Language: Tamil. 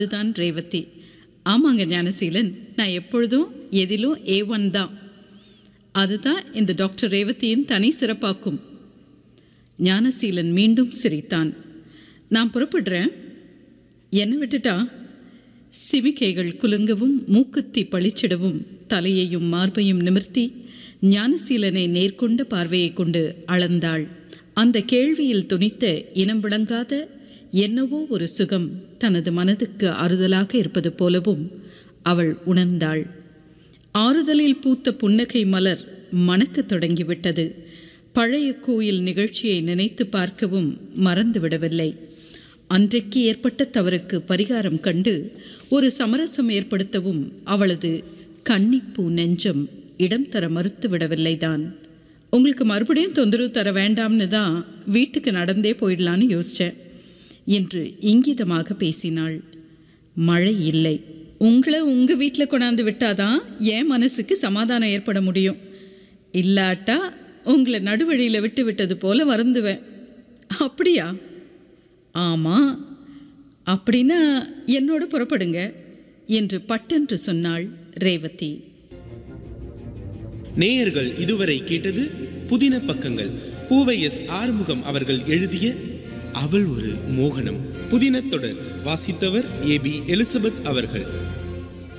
அதுதான் ரேவதி ஆமாங்க ஞானசீலன் நான் எப்பொழுதும் எதிலும் ஏ ஒன் தான் அதுதான் இந்த டாக்டர் ரேவதியின் தனி சிறப்பாக்கும் ஞானசீலன் மீண்டும் சிரித்தான் நான் புறப்படுறேன் என்ன விட்டுட்டா சிவிக்கைகள் குலுங்கவும் மூக்குத்தி பளிச்சிடவும் தலையையும் மார்பையும் நிமிர்த்தி ஞானசீலனை நேர்கொண்ட பார்வையை கொண்டு அளந்தாள் அந்த கேள்வியில் துணித்த இனம் விளங்காத என்னவோ ஒரு சுகம் தனது மனதுக்கு ஆறுதலாக இருப்பது போலவும் அவள் உணர்ந்தாள் ஆறுதலில் பூத்த புன்னகை மலர் மணக்கத் தொடங்கிவிட்டது பழைய கோயில் நிகழ்ச்சியை நினைத்து பார்க்கவும் மறந்துவிடவில்லை அன்றைக்கு ஏற்பட்ட தவறுக்கு பரிகாரம் கண்டு ஒரு சமரசம் ஏற்படுத்தவும் அவளது கன்னிப்பூ நெஞ்சம் இடம் தர மறுத்து விடவில்லைதான் உங்களுக்கு மறுபடியும் தொந்தரவு தர வேண்டாம்னு தான் வீட்டுக்கு நடந்தே போயிடலான்னு யோசித்தேன் என்று இங்கிதமாக பேசினாள் மழை இல்லை உங்களை உங்கள் வீட்டில் கொண்டாந்து விட்டாதான் என் மனசுக்கு சமாதானம் ஏற்பட முடியும் இல்லாட்டா உங்களை நடுவழியில் விட்டு விட்டது போல வருந்துவேன் அப்படியா ஆமாம் அப்படின்னா என்னோட புறப்படுங்க என்று பட்டென்று சொன்னாள் ரேவதி நேயர்கள் இதுவரை கேட்டது புதின பக்கங்கள் பூவை எஸ் ஆறுமுகம் அவர்கள் எழுதிய அவள் ஒரு மோகனம் புதின தொடர் வாசித்தவர் ஏ பி எலிசபெத் அவர்கள்